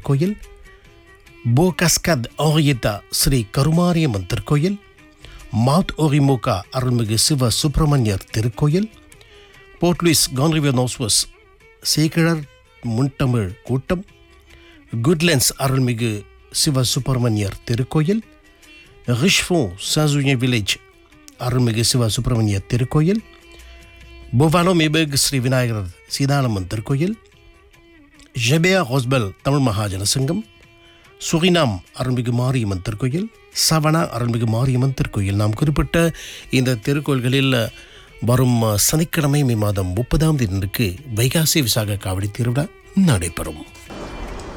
திருக்கோயில் போகஸ்கத் ஓரியத்தா ஸ்ரீ கருமாரியம்மன் திருக்கோயில் மவுத் ஓரிமோகா அருள்மிகு சிவ சுப்பிரமணியர் திருக்கோயில் போர்ட் லூயிஸ் கான்ரிவியர் நோஸ்வஸ் சேக்கிழர் முன்தமிழ் கூட்டம் குட்லென்ஸ் அருள்மிகு சிவ சுப்பிரமணியர் திருக்கோயில் ரிஷ்ஃபோ சாசுய வில்லேஜ் அருள்மிகு சிவ சுப்பிரமணியர் திருக்கோயில் புவாலோ மேபெக் ஸ்ரீ விநாயகர் சீதானம்மன் திருக்கோயில் ஜெபியா ஹோஸ்பெல் தமிழ் மகாஜன சங்கம் சுரினாம் அருள்மிகு மாரியம்மன் திருக்கோயில் சவணா அருள்மிகு மாரியம்மன் திருக்கோயில் நாம் குறிப்பிட்ட இந்த திருக்கோயில்களில் வரும் சனிக்கிழமை மே மாதம் முப்பதாம் தேதிக்கு வைகாசி விசாக காவடி திருவிழா நடைபெறும்